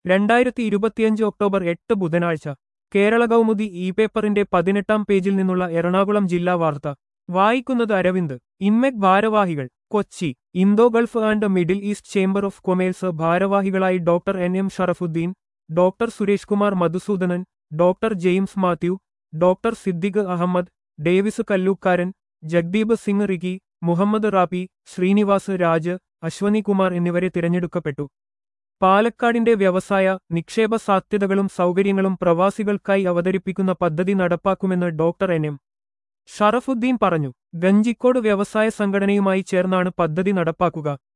രണ്ടായിരത്തി ഇരുപത്തിയഞ്ച് ഒക്ടോബർ എട്ട് ബുധനാഴ്ച കേരള കൗമുദി ഇ പേപ്പറിന്റെ പതിനെട്ടാം പേജിൽ നിന്നുള്ള എറണാകുളം ജില്ലാ വാർത്ത വായിക്കുന്നത് അരവിന്ദ് ഇൻമെക് ഭാരവാഹികൾ Kochi Indo Gulf and Middle East chamber of commerce ഭാരവാഹികളായി doctor N M Sharafudheen doctor Suresh Kumar Madhusoodanan doctor James Mathew doctor Siddique Ahmed Davis Kallookkaran Jagdeep Singh Rigi Muhammad Rabi Srinivas Raj Ashwani Kumar എന്നിവരെ തിരഞ്ഞെടുക്കപ്പെട്ടു പാലക്കാടിന്റെ വ്യവസായ നിക്ഷേപ സാധ്യതകളും സൗകര്യങ്ങളും പ്രവാസികൾക്കായി അവതരിപ്പിക്കുന്ന പദ്ധതി നടപ്പാക്കുമെന്ന് ഡോക്ടർ എൻ എം ഷറഫുദ്ദീൻ പറഞ്ഞു ഗഞ്ചിക്കോട് വ്യവസായ സംഘടനയുമായി ചേർന്നാണ് പദ്ധതി നടപ്പാക്കുക